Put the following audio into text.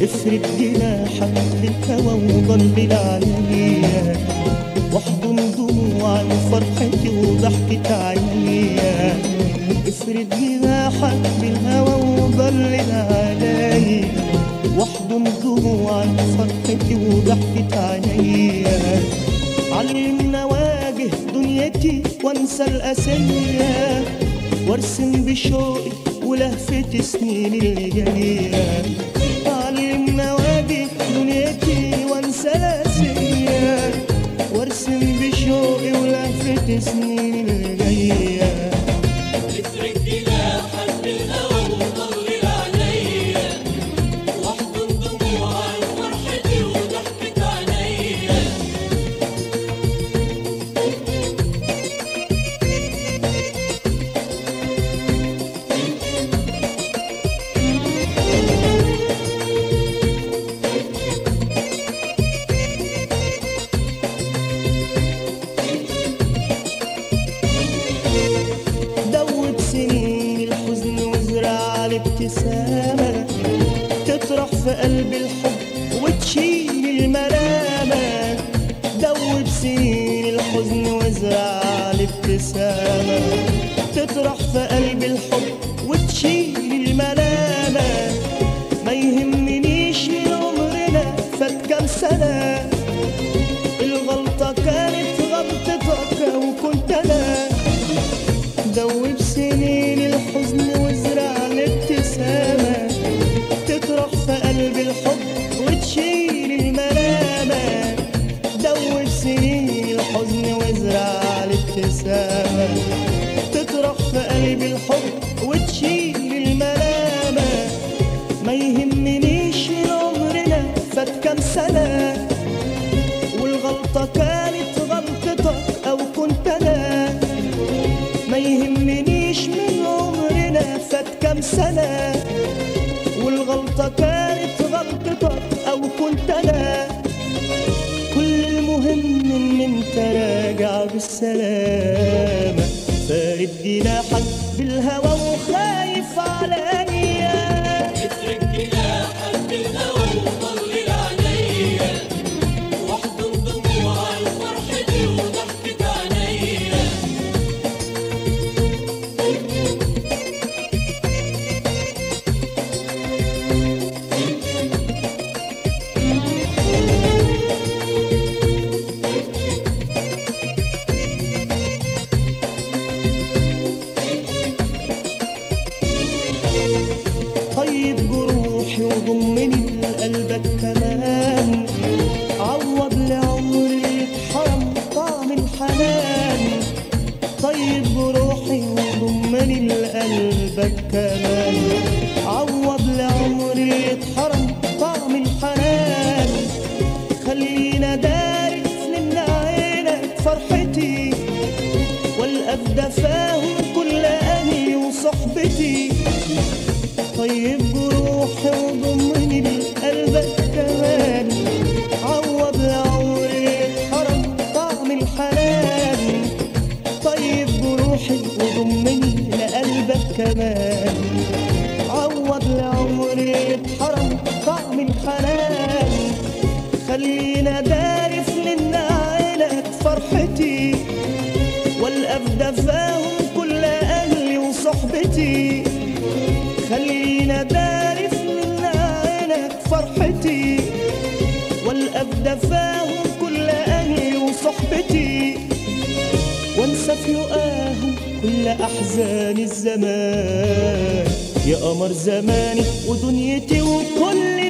افرد جناحك للهوى وضلل عليا واحضن دموع فرحتي وضحكة عينيا افرد جناحك بالهوى وضلل عليا واحضن دموع فرحتي وضحكة عينيا علمنا واجه دنيتي وانسى الاسية وارسم بشوقي ولهفة سنين اللي جاية علمنا واجه دنيتي وانسى الاسية وارسم بشوقي ولهفة سنين اللي جاية افرد جناحك بالهوى وضلل عليا واحضن دموع فرحتي وضحكة عينيا دوب سنين الحزن وازرع الابتسامة تطرح في قلب الحب وتشيل الملامة دوب سنين الحزن وازرع الابتسامة تطرح في قلب الحب وتشيل الملامة ما يهمنيش من عمرنا فات كام سنة الغلطة كانت غلطتك وكنت أنا دوب سنين الحزن وازرع الابتسامة تطرح في قلب الحب وتشيل الملامة دوب سنين الحزن وازرع الابتسامة تطرح في قلب الحب وتشيل الملامة ما يهمنيش من عمرنا فات كام سنة والغلطة كانت غلطتك أو كنت أنا ما يهمنيش من عمرنا فات كام سنة والغلطة كانت غلطتك أو كنت أنا كل المهم إن أنت راجع بالسلامة فارد جناحك بالهوى وخايف عليا افرد جناحك بالهوى وضلل عليا واحضن دموع فرحتي وضحكة عينيا طيب جروحي وضمني لقلبك كمان عوض لعمري اتحرم طعم الحنان طيب جروحي وضمني لقلبك كمان عوض لعمري اتحرم طعم الحنان خلينا دارس من عينك فرحتي والقى في دفاهم كل اهلي وصحبتي طيب جروحي وضمني لقلبك كمان عوض عمري حرم طعم الحنان طيب جروحي وضمني لقلبك كمان عوض لعمري حرم طعم الحنان خلينا دارس لنا عينك فرحتي والقى في دفاهم كل اهلي وصحبتي خلينا دارس من عينك فرحتي والقى في دفاهم كل اهلي وصحبتي وانسى في لقاهم كل احزان الزمان يا قمر زماني ودنيتي وكل